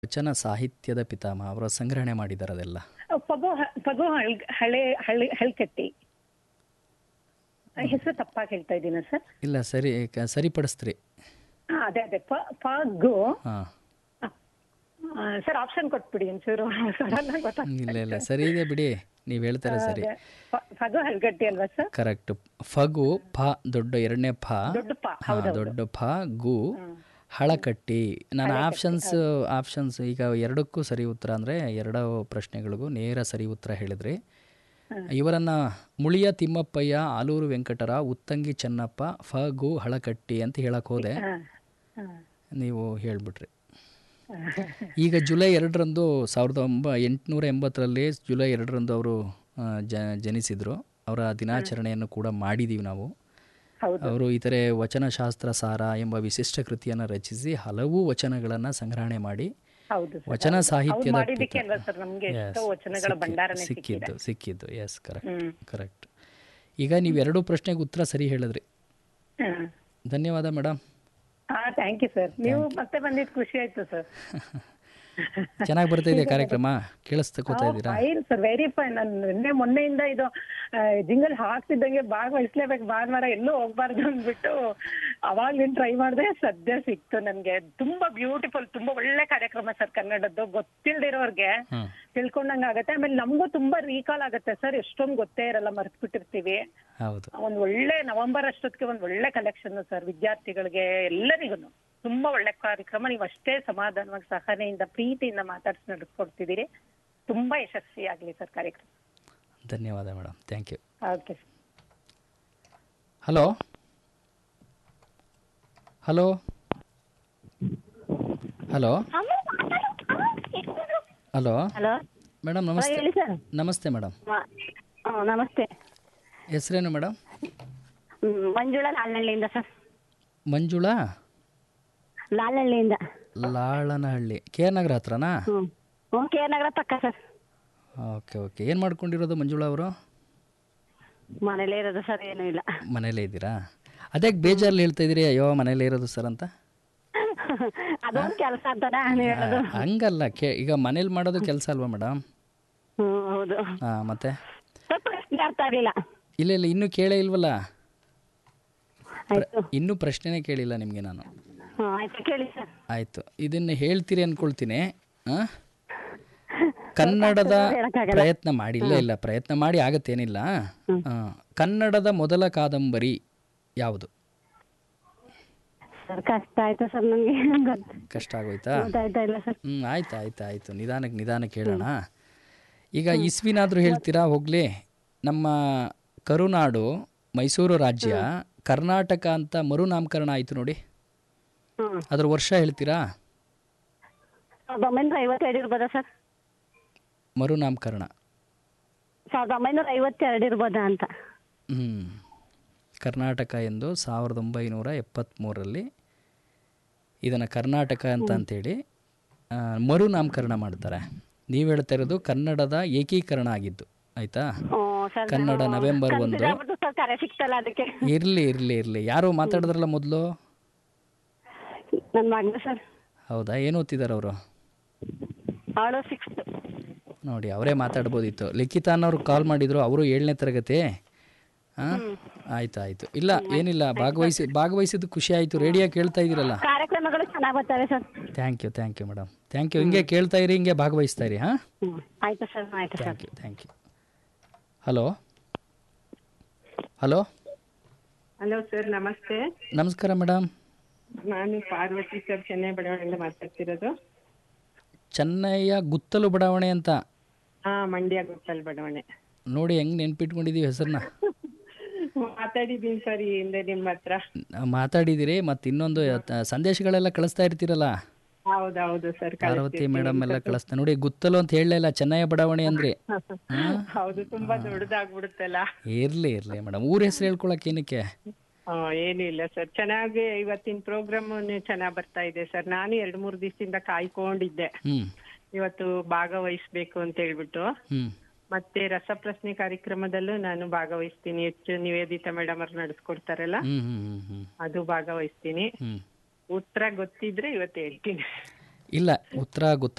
ವಚನ ಸಾಹಿತ್ಯದ ಪಿತಾಮಹ ಅವರ ಸಂಗ್ರಹಣೆ ಮಾಡಿದ್ದಾರೆ ಅದೆಲ್ಲ ಪಗು ಹ- ಪಗು ಹಳ್- ಹಳೆ ಹಳೆ ಹಳ್ಕಟ್ಟಿ ಹೆಸರು ತಪ್ಪಾಗಿ ಹೇಳ್ತಾ ಇದ್ದೀನ ಸರ್ ಇಲ್ಲ ಸರಿ ಕ- ಸರಿಪಡಿಸ್ತ್ರಿ ಹಾ, ಅದೇ ಅದೇ ಪ ಪಗು ಹಾಂ ಆ, ಸರ್ ಆಪ್ಷನ್ ಕೊಟ್ಬಿಡಿ ಒಂಚೂರು ಸಡನ್ ಆಗಿ ಗೊತ್ತಾಗ್ತಿಲ್ಲ. ಇಲ್ಲ ಇಲ್ಲ ಸರಿ ಇದೆ ಬಿಡಿ ನೀವು ಹೇಳ್ತಾರೆ ಸರಿ ಅದೇ. ಪ- ಪಗು ಹಲ್ಗಟ್ಟಿ ಅಲ್ವಾ ಸರ್ ಕರೆಕ್ಟ್ ಫಗು ಫ ದೊಡ್ಡ ಎರಡನೇ ಫ ದೊಡ್ಡ ಪ ಹಾ, ದೊಡ್ಡ ಫ ಗು ಹಳಕಟ್ಟಿ ನಾನು ಆಪ್ಷನ್ಸ್ ಆಪ್ಷನ್ಸ್ ಈಗ ಎರಡಕ್ಕೂ ಸರಿ ಉತ್ತರ ಅಂದರೆ ಎರಡು ಪ್ರಶ್ನೆಗಳಿಗೂ ನೇರ ಸರಿ ಉತ್ತರ ಹೇಳಿದ್ರಿ ಇವರನ್ನ ಮುಳಿಯ ತಿಮ್ಮಪ್ಪಯ್ಯ ಆಲೂರು ವೆಂಕಟರ ಉತ್ತಂಗಿ ಚೆನ್ನಪ್ಪ ಫ ಗು ಹಳಕಟ್ಟಿ ಅಂತ ಹೇಳಕ್ ಹೋದೆ ಹಾ, ಹಾ. ನೀವು ಹೇಳ್ಬಿಟ್ರಿ ಈಗ ಜುಲೈ ಎರಡರಂದು ಸಾವಿರದ ಒಂಬ ಎಂಟುನೂರ ಎಂಬತ್ತರಲ್ಲಿ ಜುಲೈ ಎರಡರಂದು ಅವರು ಆ, ಜ ಜನಿಸಿದರು ಅವರ ದಿನಾಚರಣೆಯನ್ನು ಕೂಡ ಮಾಡಿದ್ದೀವಿ ನಾವು ಹೌದು ಅವರು ಇತರೆ ವಚನಶಾಸ್ತ್ರ ಸಾರ ಎಂಬ ವಿಶಿಷ್ಟ ಕೃತಿಯನ್ನು ರಚಿಸಿ ಹಲವು ವಚನಗಳನ್ನು ಸಂಗ್ರಹಣೆ ಮಾಡಿ ಹೌದು ಸರ್. ವಚನ ಸಾಹಿತ್ಯದ ಮಾಡಿದ್ದಕ್ಕೆ ಅಲ್ವಾ ಸರ್ ನಮ್ಗೆ ಎಷ್ಟೋ ವಚನಗಳ ಭಂಡಾರನೇ ಸಿಕ್ಕಿದೆ ಸಿಕ್ಕಿದ್ದು ಸಿಕ್ಕಿದ್ದು ಎಸ್ ಕರೆಕ್ಟ್ ಹ್ಮ್ ಕರೆಕ್ಟ್ ಈಗ ನೀವು ಎರಡು ಪ್ರಶ್ನೆಗೆ ಉತ್ತರ ಸರಿ ಹೇಳಿದ್ರಿ ಹಾ. ಧನ್ಯವಾದ ಮೇಡಮ್ ಹಾ ಥ್ಯಾಂಕ್ ಯು ಸರ್ ನೀವು ಮತ್ತೆ ಬಂದಿದ್ದು ಖುಷಿ ಆಯ್ತು ಸರ್ ಚೆನ್ನಾಗಿ ಬರ್ತಾ ಇದೆ ಕಾರ್ಯಕ್ರಮ ಕೇಳಿಸ್ತಾ ಇದ್ದೀರಾ ಫೈನ್ ಸರ್ ವೆರಿ ಫೈನ್ ನಾನು ನಿನ್ನೆ ಮೊನ್ನೆಯಿಂದ ಇದು ಜಿಂಗಲ್ ಹಾಕ್ತಿದ್ದಂಗೆ ಭಾಗವಹಿಸ್ಲೇಬೇಕು ಭಾನುವಾರ ಎಲ್ಲೂ ಹೋಗ್ಬಾರ್ದು ಅಂದ್ಬಿಟ್ಟು ಅವಾಗ್ಲಿಂದ ಟ್ರೈ ಮಾಡಿದೆ ಸದ್ಯ ಸಿಕ್ತು ನನ್ಗೆ ತುಂಬಾ ಬ್ಯೂಟಿಫುಲ್ ತುಂಬಾ ಒಳ್ಳೆ ಕಾರ್ಯಕ್ರಮ ಸರ್ ಕನ್ನಡದ್ದು ಗೊತ್ತಿಲ್ದಿರೋರ್ಗೆ ಹ್ಮ್ ತಿಳ್ಕೊಂಡಂಗ ಆಗತ್ತೆ ಆಮೇಲೆ ನಮಗೂ ತುಂಬಾ ರೀಕಾಲ್ ಆಗತ್ತೆ ಸರ್ ಎಷ್ಟೊಂದು ಗೊತ್ತೇ ಇರಲ್ಲ ಮರ್ತ್ ಬಿಟ್ಟಿರ್ತೀವಿ ಹೌದು ಒಂದ್ ಒಳ್ಳೆ ನವೆಂಬರ್ ಅಷ್ಟೊತ್ತಿಗೆ ಒಂದ್ ಒಳ್ಳೆ ಕಲೆಕ್ಷನ್ ಸರ್ ವಿದ್ಯಾರ್ಥಿಗಳಿಗೆ ಎಲ್ಲರಿಗೂ ತುಂಬಾ ಒಳ್ಳೆ ಕಾರ್ಯಕ್ರಮ ನೀವು ಅಷ್ಟೇ ಸಮಾಧಾನವಾಗಿ ಸಹನೆಯಿಂದ ಪ್ರೀತಿಯಿಂದ ಮಾತಾಡ್ಸಿ ನಡೆಸ್ಕೊಡ್ತಿದ್ದೀರಿ ತುಂಬಾ ಯಶಸ್ವಿ ಆಗ್ಲಿ ಸರ್ ಕಾರ್ಯಕ್ರಮ ಧನ್ಯವಾದ madam thank you okay hello hello hello hello hello madam ನಮಸ್ತೆ ಹೇಳಿ ಸರ್ ನಮಸ್ತೆ ಮೇಡಮ್ ನಮಸ್ತೆ ಹೆಸರೇನು ಮೇಡಮ್ ಹ್ಮ್, ಮಂಜುಳಾ ಲಾಲ್ನಹಳ್ಳಿಯಿಂದ ಸರ್ ಮಂಜುಳಾ ಲಾಲ್ನಹಳ್ಳಿಯಿಂದ ಲಾಳನಹಳ್ಳಿ ಕೆ ಆರ್ ನಗರ ಹತ್ರನಾ ಹ್ಞೂ ಹ್ಞೂ ಕೆ ಆರ್ ನಗರ ಪಕ್ಕ ಸರ್ ಓಕೆ ಓಕೆ ಏನು ಮಾಡ್ಕೊಂಡಿರೋದು ಮಂಜುಳಾ ಅವರು ಮನೇಲೇ ಇರೋದು ಸರ್ ಏನೂ ಇಲ್ಲ ಮನೇಲೇ ಇದ್ದೀರಾ ಅದೇ ಬೇಜಾರಲ್ಲಿ ಹೇಳ್ತಾ ಇದ್ದೀರಿ ಅಯ್ಯೋ ಮನೇಲೇ ಇರೋದು ಸರ್ ಅಂತ ಅದೊಂದು ಕೆಲಸ ಅಂತಾನ ನೀವು ಹೇಳೋದು ಹಂಗಲ್ಲ ಕೇ ಈಗ ಮನೇಲಿ ಮಾಡೋದು ಕೆಲಸ ಅಲ್ವಾ ಮೇಡಮ್ ಹ್ಞೂ ಹೌದು ಹಾಂ ಮತ್ತೆ ಸ್ವಲ್ಪ ಪ್ರಶ್ನೆ ಅರ್ಥ ಆಗಲಿಲ್ಲ ಇಲ್ಲ ಇಲ್ಲ ಇನ್ನೂ ಕೇಳೇ ಇಲ್ವಲ್ಲ ಆಯ್ತು ಇನ್ನೂ ಪ್ರಶ್ನೆನೇ ಕೇಳಿಲ್ಲ ನಿಮಗೆ ನಾನು ಹ್ಞೂ ಆಯ್ತು ಕೇಳಿ ಸರ್ ಆಯಿತು ಇದನ್ನು ಹೇಳ್ತೀರಿ ಅಂದ್ಕೊಳ್ತೀನಿ ಆ? ಕನ್ನಡದ ಹೇಳಕ್ಕಾಗಲ್ಲ. ಪ್ರಯತ್ನ ಮಾಡಿ ಇಲ್ಲ ಇಲ್ಲ ಪ್ರಯತ್ನ ಮಾಡಿ ಆಗತ್ತೇನಿಲ್ಲ ಆ, ಕನ್ನಡದ ಮೊದಲ ಕಾದಂಬರಿ ಯಾವುದು ಸರ್ ಕಷ್ಟ ಆಯ್ತು ಸರ್ ನನಗೆ ಗೊತ್ತು ಕಷ್ಟ ಆಗೋಯ್ತಾ ಗೊತ್ತಾಯ್ತಾ ಇಲ್ಲ ಸರ್ ಹ್ಞೂ ಆಯ್ತು ಆಯ್ತು ಆಯಿತು ನಿಧಾನಕ್ಕೆ ನಿಧಾನಕ್ಕೆ ಹೇಳೋಣ ಈಗ ಇಸ್ವಿನಾದರೂ ಹೇಳ್ತೀರಾ ಹೋಗಲಿ ನಮ್ಮ ಕರುನಾಡು ಮೈಸೂರು ರಾಜ್ಯ ಕರ್ನಾಟಕ ಅಂತ ಮರುನಾಮಕರಣ ಆಯಿತು ನೋಡಿ ಹ್ಞೂ ಅದ್ರ ವರ್ಷ ಹೇಳ್ತೀರಾ ಸಾವಿರದ ಒಂಬೈನೂರ ಐವತ್ತೆರಡು ಇರ್ಬೋದಾ ಸರ್ ಮರುನಾಮಕರಣ ಸಾವಿರದ ಒಂಬೈನೂರ ಐವತ್ತೆರಡು ಇರ್ಬೋದಾ ಅಂತ ಹ್ಞೂ ಕರ್ನಾಟಕ ಎಂದು ಸಾವಿರದ ಒಂಬೈನೂರ ಎಪ್ಪತ್ತ್ಮೂರರಲ್ಲಿ ಇದನ್ನು ಕರ್ನಾಟಕ ಅಂತ ಅಂತೇಳಿ ಆ, ಮರುನಾಮಕರಣ ಮಾಡ್ತಾರೆ ನೀವು ಹೇಳ್ತಾ ಇರೋದು ಕನ್ನಡದ ಏಕೀಕರಣ ಆಗಿದ್ದು ಆಯಿತಾ ಹ್ಞೂ ಸರ್ ಕನ್ನಡ ನವೆಂಬರ್ ಒಂದು ಕನ್ಸಿಡರ್ ಆಗ್ಬಿಟ್ಟು ಸರ್ ಕರೆ ಸಿಕ್ತಲ್ಲ ಅದಕ್ಕೆ ಇರಲಿ ಇರಲಿ ಇರಲಿ ಯಾರು ಮಾತಾಡಿದ್ರಲ್ಲ ಮೊದಲು ನನ್ನ ಮಗಳು ಸರ್ ಹೌದಾ ಏನು ಓದ್ತಿದ್ದಾರೆ ಅವರು ಅವಳು ಸಿಕ್ಸ್ತ್ ನೋಡಿ ಅವರೇ ಮಾತಾಡ್ಬೋದಿತ್ತು ಲಿಖಿತಾ ಅನ್ನೋರು ಕಾಲ್ ಮಾಡಿದ್ರು ಅವರು ಏಳನೇ ತರಗತಿ ಹಾಂ ಆಯ್ತು ಆಯಿತು ಇಲ್ಲ ಏನಿಲ್ಲ ಭಾಗವಹಿಸಿ ಭಾಗವಹಿಸಿದ್ದು ಖುಷಿ ಆಯಿತು ರೇಡಿಯೋ ಕೇಳ್ತಾ ಇದ್ದೀರಲ್ಲ ಕಾರ್ಯಕ್ರಮಗಳು ಚೆನ್ನಾಗಿ ಬರ್ತವೆ sir thank you thank you madam thank you ಹಿಂಗೆ ಕೇಳ್ತಾ ಇರಿ ಹಿಂಗೆ ಭಾಗವಹಿಸ್ತಾ ಇರಿ ಹಾಂ ಹ್ಞೂ ಆಯ್ತು ಸರ್ ಆಯ್ತು sir thank you thank you hello hello hello sir ನಮಸ್ತೆ ನಮಸ್ಕಾರ ಮೇಡಮ್ ನಾನು ಪಾರ್ವತಿ ಸರ್ ಚೆನ್ನೈ ಬಡಾವಣೆಯಿಂದ ಮಾತಾಡ್ತಿರೋದು ಚೆನ್ನೈಯ ಗುತ್ತಲು ಬಡಾವಣೆ ಅಂತ ಹಾ ಮಂಡ್ಯ ಗೊತ್ತಲ್ ಬಡಾವಣೆ ನೋಡಿ ಹೆಂಗೆ ನೆನ್ಪಿಟ್ಕೊಂಡಿದ್ದೀವಿ ಹೆಸರನ್ನ ಮಾತಾಡಿದ್ದೀನಿ ಸರ್ ಈ ಹಿಂದೆ ನಿಮ್ಮ ಹತ್ರ ಮಾತಾಡಿದ್ದೀರಿ ಮತ್ತು ಇನ್ನೊಂದು ತ- ಸಂದೇಶಗಳೆಲ್ಲ ಕಳಿಸ್ತಾ ಇರ್ತೀರಲ್ಲ ಹೌದೌದು ಸರ್ ಪಾರ್ವತಿ ಮೇಡಮ್ ಎಲ್ಲ ಕಳಿಸ್ತಾ ನೋಡಿ ಗುತ್ತಲು ಅಂತ ಹೇಳಲಿಲ್ಲ ಚೆನ್ನೈಯ ಬಡಾವಣೆ ಅಂದ್ರಿ ಹೌದು ತುಂಬಾ ದೊಡ್ಡದಾಗ್ಬಿಡುತ್ತಲ್ಲ ಇರಲಿ ಇರಲಿ ಮೇಡಮ್ ಊರ ಹೆಸರು ಹೇಳ್ಕೊಳಕ್ಕೆ ಏನಕ್ಕೆ ಆ, ಏನೂ ಇಲ್ಲ ಸರ್ ಚೆನ್ನಾಗಿ ಇವತ್ತಿನ ಪ್ರೋಗ್ರಾಮ್ ಚೆನ್ನಾಗ್ ಬರ್ತಾ ಇದೆ ಸರ್ ನಾನು ಎರಡ್ ಮೂರ್ ದಿವಸದಿಂದ ಕಾಯ್ಕೊಂಡಿದ್ದೆ ಹ್ಞೂ ಇವತ್ತು ಭಾಗವಹಿಸ್ಬೇಕು ಅಂತ ಹೇಳ್ಬಿಟ್ಟು ಹ್ಞೂ ಮತ್ತೆ ರಸಪ್ರಶ್ನೆ ಕಾರ್ಯಕ್ರಮದಲ್ಲೂ ನಾನು ಭಾಗವಹಿಸ್ತೀನಿ ಹೆಚ್ಚು ನಿವೇದಿತಾ ಮೇಡಮ್ ಅವ್ರು ನಡೆಸ್ಕೊಡ್ತಾರಲ್ಲ ಹ್ಞೂ ಹ್ಞೂ ಹ್ಞೂ ಹ್ಞೂ ಅದು ಭಾಗವಹಿಸ್ತೀನಿ ಹ್ಞೂ ಉತ್ತರ ಗೊತ್ತಿದ್ರೆ ಇವತ್ತು ಹೇಳ್ತೀನಿ ಇಲ್ಲ ಉತ್ತರ ಗೊತ್ತ